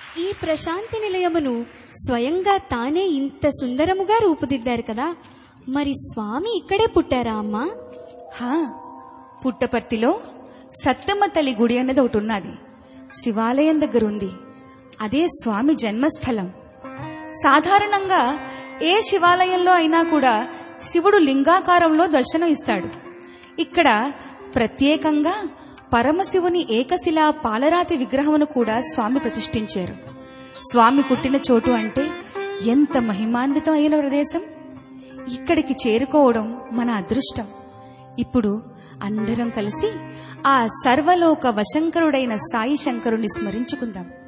ఈ ప్రశాంతి నిలయమును స్వయంగా తానే ఇంత సుందరముగా రూపుదిద్దారు కదా మరి స్వామి ఇక్కడే పుట్టారా అమ్మా హా పుట్టపర్తిలో సత్తమ్మ తల్లి గుడి అన్నది ఒకటి ఉన్నది శివాలయం దగ్గర ఉంది అదే స్వామి జన్మస్థలం సాధారణంగా ఏ శివాలయంలో అయినా కూడా శివుడు లింగాకారంలో దర్శనం ఇస్తాడు ఇక్కడ ప్రత్యేకంగా పరమశివుని ఏకశిలా పాలరాతి విగ్రహమును కూడా స్వామి ప్రతిష్ఠించారు స్వామి పుట్టిన చోటు అంటే ఎంత మహిమాన్వితం అయిన ప్రదేశం ఇక్కడికి చేరుకోవడం మన అదృష్టం ఇప్పుడు అందరం కలిసి ఆ సర్వలోక వశంకరుడైన సాయి శంకరుని స్మరించుకుందాం